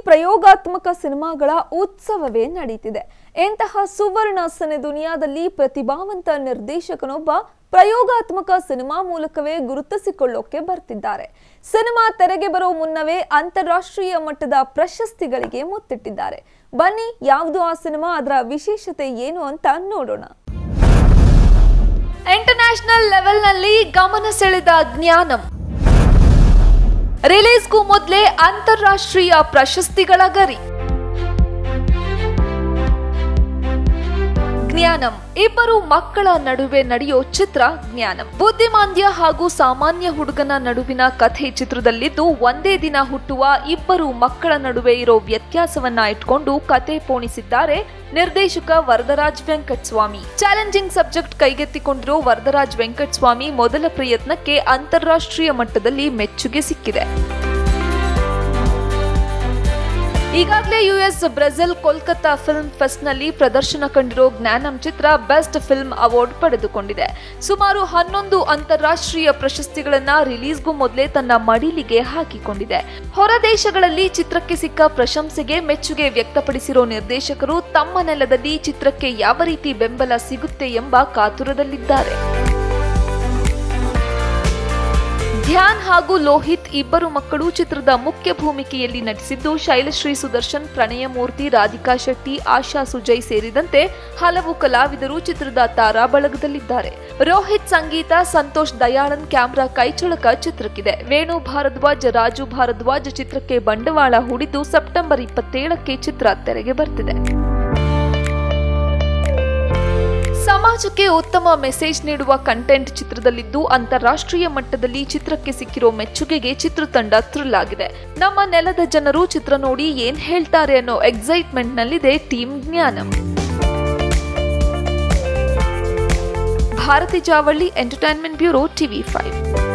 ಪ್ರಯೋಗಾತ್ಮಕ ಸಿನಿಮಾಗಳ ಉತ್ಸವವೇ ನಡೀತಿದೆ ಇಂತಹ ಸುವರ್ಣ ಸನೆ ದುನಿಯಾದಲ್ಲಿ ಪ್ರತಿಭಾವಂತ ನಿರ್ದೇಶಕನೊಬ್ಬ ಪ್ರಯೋಗಾತ್ಮಕ ಸಿನಿಮಾ ಮೂಲಕವೇ ಗುರುತಿಸಿಕೊಳ್ಳೋಕೆ ಬರ್ತಿದ್ದಾರೆ ಸಿನಿಮಾ ತೆರೆಗೆ ಬರೋ ಮುನ್ನವೇ ಅಂತಾರಾಷ್ಟ್ರೀಯ ಮಟ್ಟದ ಪ್ರಶಸ್ತಿಗಳಿಗೆ ಮುತ್ತಿಟ್ಟಿದ್ದಾರೆ ಬನ್ನಿ ಯಾವುದು ಆ ಸಿನಿಮಾ ಅದರ ವಿಶೇಷತೆ ಏನು ಅಂತ ನೋಡೋಣ ಇಂಟರ್ನ್ಯಾಷನಲ್ ಲೆವೆಲ್ನಲ್ಲಿ ಗಮನ ಸೆಳೆದ ಜ್ಞಾನಂ ರಿಲೀಸ್ಗೂ ಮೊದಲೇ ಅಂತಾರಾಷ್ಟ್ರೀಯ ಪ್ರಶಸ್ತಿಗಳ ಗರಿ ಜ್ಞಾನಂ ಇಬ್ಬರು ಮಕ್ಕಳ ನಡುವೆ ನಡೆಯೋ ಚಿತ್ರ ಜ್ಞಾನಂ ಬುದ್ಧಿಮಾಂದ್ಯ ಹಾಗೂ ಸಾಮಾನ್ಯ ಹುಡುಗನ ನಡುವಿನ ಕಥೆ ಚಿತ್ರದಲ್ಲಿದ್ದು ಒಂದೇ ದಿನ ಹುಟ್ಟುವ ಇಬ್ಬರು ಮಕ್ಕಳ ನಡುವೆ ಇರೋ ವ್ಯತ್ಯಾಸವನ್ನ ಇಟ್ಕೊಂಡು ಕತೆ ಪೋಣಿಸಿದ್ದಾರೆ ನಿರ್ದೇಶಕ ವರದರಾಜ್ ವೆಂಕಟಸ್ವಾಮಿ ಚಾಲೆಂಜಿಂಗ್ ಸಬ್ಜೆಕ್ಟ್ ಕೈಗೆತ್ತಿಕೊಂಡಿರೋ ವರದರಾಜ್ ವೆಂಕಟಸ್ವಾಮಿ ಮೊದಲ ಪ್ರಯತ್ನಕ್ಕೆ ಅಂತಾರಾಷ್ಟ್ರೀಯ ಮಟ್ಟದಲ್ಲಿ ಮೆಚ್ಚುಗೆ ಸಿಕ್ಕಿದೆ ಈಗಾಗಲೇ ಯುಎಸ್ ಬ್ರೆಜಿಲ್ ಕೋಲ್ಕತ್ತಾ ಫಿಲ್ಮ್ ಫೆಸ್ಟ್ನಲ್ಲಿ ಪ್ರದರ್ಶನ ಕಂಡಿರೋ ಜ್ಞಾನಂ ಚಿತ್ರ ಬೆಸ್ಟ್ ಫಿಲ್ಮ್ ಅವಾರ್ಡ್ ಪಡೆದುಕೊಂಡಿದೆ ಸುಮಾರು ಹನ್ನೊಂದು ಅಂತಾರಾಷ್ಟ್ರೀಯ ಪ್ರಶಸ್ತಿಗಳನ್ನ ರಿಲೀಸ್ಗೂ ಮೊದಲೇ ತನ್ನ ಮಡಿಲಿಗೆ ಹಾಕಿಕೊಂಡಿದೆ ಹೊರ ದೇಶಗಳಲ್ಲಿ ಚಿತ್ರಕ್ಕೆ ಸಿಕ್ಕ ಪ್ರಶಂಸೆಗೆ ಮೆಚ್ಚುಗೆ ವ್ಯಕ್ತಪಡಿಸಿರೋ ನಿರ್ದೇಶಕರು ತಮ್ಮ ನೆಲದಲ್ಲಿ ಚಿತ್ರಕ್ಕೆ ಯಾವ ರೀತಿ ಬೆಂಬಲ ಸಿಗುತ್ತೆ ಎಂಬ ಕಾತುರದಲ್ಲಿದ್ದಾರೆ ಧ್ಯಾನ್ ಹಾಗೂ ಲೋಹಿತ್ ಇಬ್ಬರು ಮಕ್ಕಳು ಚಿತ್ರದ ಮುಖ್ಯ ಭೂಮಿಕೆಯಲ್ಲಿ ನಟಿಸಿದ್ದು ಶೈಲಶ್ರೀ ಸುದರ್ಶನ್ ಪ್ರಣಯ ಮೂರ್ತಿ ರಾಧಿಕಾ ಶೆಟ್ಟಿ ಆಶಾ ಸುಜಯ್ ಸೇರಿದಂತೆ ಹಲವು ಕಲಾವಿದರು ಚಿತ್ರದ ತಾರಾ ಬಳಗದಲ್ಲಿದ್ದಾರೆ ರೋಹಿತ್ ಸಂಗೀತ ಸಂತೋಷ್ ದಯಾಳನ್ ಕ್ಯಾಮ್ರಾ ಕೈಚಳಕ ಚಿತ್ರಕ್ಕಿದೆ ವೇಣು ಭಾರದ್ವಾಜ್ ರಾಜು ಭಾರದ್ವಾಜ್ ಚಿತ್ರಕ್ಕೆ ಬಂಡವಾಳ ಹೂಡಿದ್ದು ಸೆಪ್ಟೆಂಬರ್ ಇಪ್ಪತ್ತೇಳಕ್ಕೆ ಚಿತ್ರ ತೆರೆಗೆ ಬರ್ತಿದೆ ಸಮಾಜಕ್ಕೆ ಉತ್ತಮ ಮೆಸೇಜ್ ನೀಡುವ ಕಂಟೆಂಟ್ ಚಿತ್ರದಲ್ಲಿದ್ದು ಅಂತಾರಾಷ್ಟ್ರೀಯ ಮಟ್ಟದಲ್ಲಿ ಚಿತ್ರಕ್ಕೆ ಸಿಕ್ಕಿರೋ ಮೆಚ್ಚುಗೆಗೆ ಚಿತ್ರತಂಡ ಥ್ರಿಲ್ ಆಗಿದೆ ನಮ್ಮ ನೆಲದ ಜನರು ಚಿತ್ರ ನೋಡಿ ಏನ್ ಹೇಳ್ತಾರೆ ಅನ್ನೋ ಎಕ್ಸೈಟ್ಮೆಂಟ್ ನಲ್ಲಿದೆ team Gnanam Bharathi Javalli entertainment bureau TV five